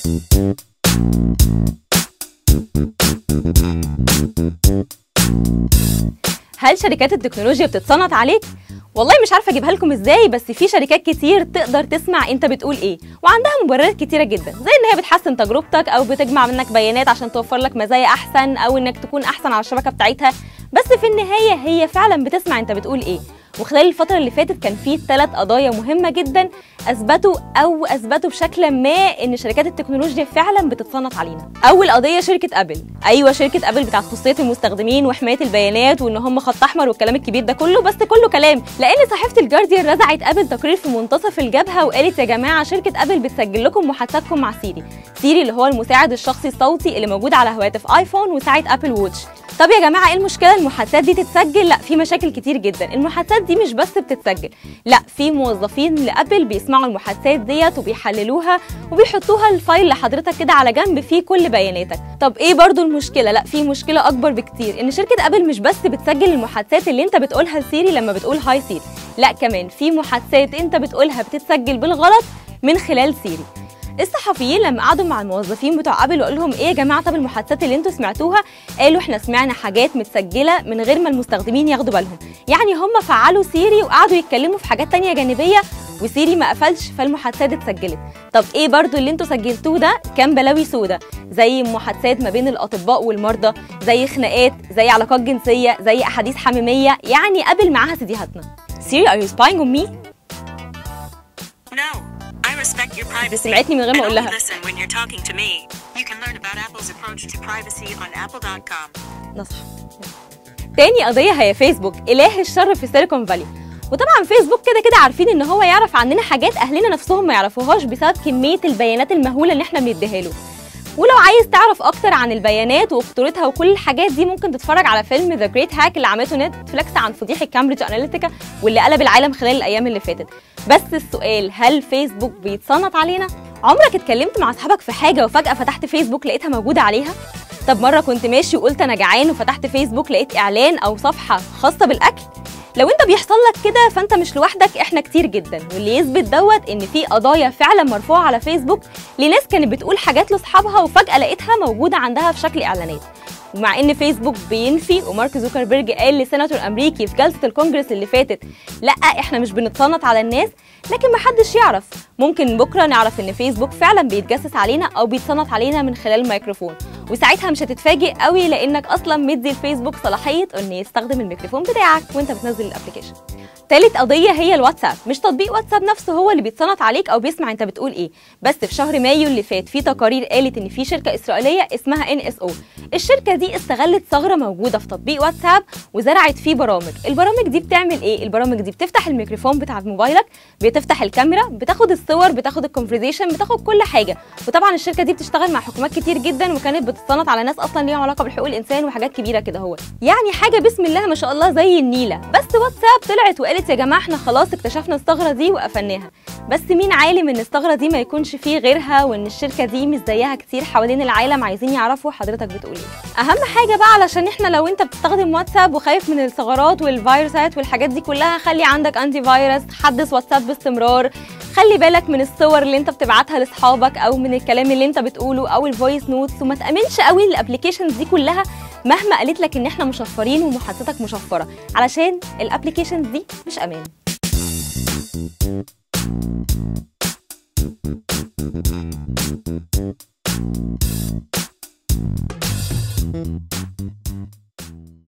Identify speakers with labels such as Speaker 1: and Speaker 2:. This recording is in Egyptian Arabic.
Speaker 1: هل شركات التكنولوجيا بتتصنت عليك؟ والله مش عارفه اجيبها لكم ازاي بس في شركات كتير تقدر تسمع انت بتقول ايه وعندها مبررات كتيره جدا زي ان هي بتحسن تجربتك او بتجمع منك بيانات عشان توفر لك مزايا احسن او انك تكون احسن على الشبكه بتاعتها بس في النهايه هي فعلا بتسمع انت بتقول ايه وخلال الفترة اللي فاتت كان في ثلاث قضايا مهمة جدا أثبتوا أو أثبتوا بشكل ما إن شركات التكنولوجيا فعلا بتتصنت علينا. أول قضية شركة أبل، أيوة شركة أبل بتاعت خصوصية المستخدمين وحماية البيانات وإن هم خط أحمر والكلام الكبير ده كله بس كله كلام، لأن صحيفة الجارديان رزعت أبل تقرير في منتصف الجبهة وقالت يا جماعة شركة أبل بتسجل لكم محادثاتكم مع سيري. سيري اللي هو المساعد الشخصي الصوتي اللي موجود على هواتف آيفون وساعة أبل ووتش. طب يا جماعه ايه المشكله المحادثات دي تتسجل لا في مشاكل كتير جدا المحادثات دي مش بس بتتسجل لا في موظفين لابل بيسمعوا المحادثات ديت وبيحللوها وبيحطوها الفايل لحضرتك كده على جنب فيه كل بياناتك طب ايه برضو المشكله لا في مشكله اكبر بكتير ان شركه ابل مش بس بتسجل المحادثات اللي انت بتقولها لسيري لما بتقول هاي سيري لا كمان في محادثات انت بتقولها بتتسجل بالغلط من خلال سيري الصحفيين لما قعدوا مع الموظفين بتوع ابل وقال لهم ايه يا جماعه طب المحادثات اللي انتوا سمعتوها قالوا احنا سمعنا حاجات متسجله من غير ما المستخدمين ياخدوا بالهم يعني هم فعلوا سيري وقعدوا يتكلموا في حاجات تانية جانبيه وسيري ما قفلش فالمحادثات اتسجلت طب ايه برضو اللي انتوا سجلتوه ده كان بلاوي سودا زي محادثات ما بين الاطباء والمرضى زي خناقات زي علاقات جنسيه زي احاديث حميميه يعني قبل معاها سيديهاتنا سيري are you spying on me
Speaker 2: No, I respect your privacy.
Speaker 1: دي سمعتني من غير ما
Speaker 2: and
Speaker 1: اقول
Speaker 2: only
Speaker 1: لها
Speaker 2: listen when you're talking to me. You can learn about Apple's approach to privacy on apple.com.
Speaker 1: نصح تاني قضية هي فيسبوك إله الشر في سيليكون فالي وطبعا فيسبوك كده كده عارفين ان هو يعرف عننا حاجات اهلنا نفسهم ما يعرفوهاش بسبب كمية البيانات المهولة اللي احنا بنديها له ولو عايز تعرف اكتر عن البيانات وخطورتها وكل الحاجات دي ممكن تتفرج على فيلم ذا جريت هاك اللي عملته نتفليكس عن فضيحه كامبريدج اناليتيكا واللي قلب العالم خلال الايام اللي فاتت بس السؤال هل فيسبوك بيتصنت علينا عمرك اتكلمت مع اصحابك في حاجه وفجاه فتحت فيسبوك لقيتها موجوده عليها طب مره كنت ماشي وقلت انا جعان وفتحت فيسبوك لقيت اعلان او صفحه خاصه بالاكل لو انت بيحصل لك كده فانت مش لوحدك احنا كتير جدا واللي يثبت دوت ان في قضايا فعلا مرفوعه على فيسبوك لناس كانت بتقول حاجات لاصحابها وفجاه لقيتها موجوده عندها في شكل اعلانات ومع ان فيسبوك بينفي ومارك زوكربيرج قال لسيناتور امريكي في جلسه الكونجرس اللي فاتت لا احنا مش بنتصنت على الناس لكن محدش يعرف ممكن بكره نعرف ان فيسبوك فعلا بيتجسس علينا او بيتصنت علينا من خلال الميكروفون وساعتها مش هتتفاجئ قوي لانك اصلا مدي الفيسبوك صلاحيه انه يستخدم الميكروفون بتاعك وانت بتنزل الابلكيشن تالت قضية هي الواتساب مش تطبيق واتساب نفسه هو اللي بيتصنت عليك أو بيسمع أنت بتقول إيه بس في شهر مايو اللي فات في تقارير قالت إن في شركة إسرائيلية اسمها ان اس او الشركة دي استغلت ثغرة موجودة في تطبيق واتساب وزرعت فيه برامج البرامج دي بتعمل إيه البرامج دي بتفتح الميكروفون بتاع موبايلك بتفتح الكاميرا بتاخد الصور بتاخد الكونفرزيشن بتاخد كل حاجة وطبعا الشركة دي بتشتغل مع حكومات كتير جدا وكانت بتتصنت على ناس أصلا ليها علاقة بحقوق الإنسان وحاجات كبيرة كده هو يعني حاجة بسم الله ما شاء الله زي النيلة بس واتساب طلعت وقالت يا جماعة احنا خلاص اكتشفنا الثغرة دي وقفلناها بس مين عالم ان الثغرة دي ما يكونش فيه غيرها وان الشركة دي مش زيها كتير حوالين العالم عايزين يعرفوا حضرتك بتقول ايه اهم حاجة بقى علشان احنا لو انت بتستخدم واتساب وخايف من الثغرات والفيروسات والحاجات دي كلها خلي عندك انتي فيروس حدث واتساب باستمرار خلي بالك من الصور اللي انت بتبعتها لاصحابك او من الكلام اللي انت بتقوله او الفويس نوتس وما تامنش قوي الابلكيشنز دي كلها مهما قالت لك ان احنا مشفرين ومحادثتك مشفره علشان الابلكيشنز دي مش امان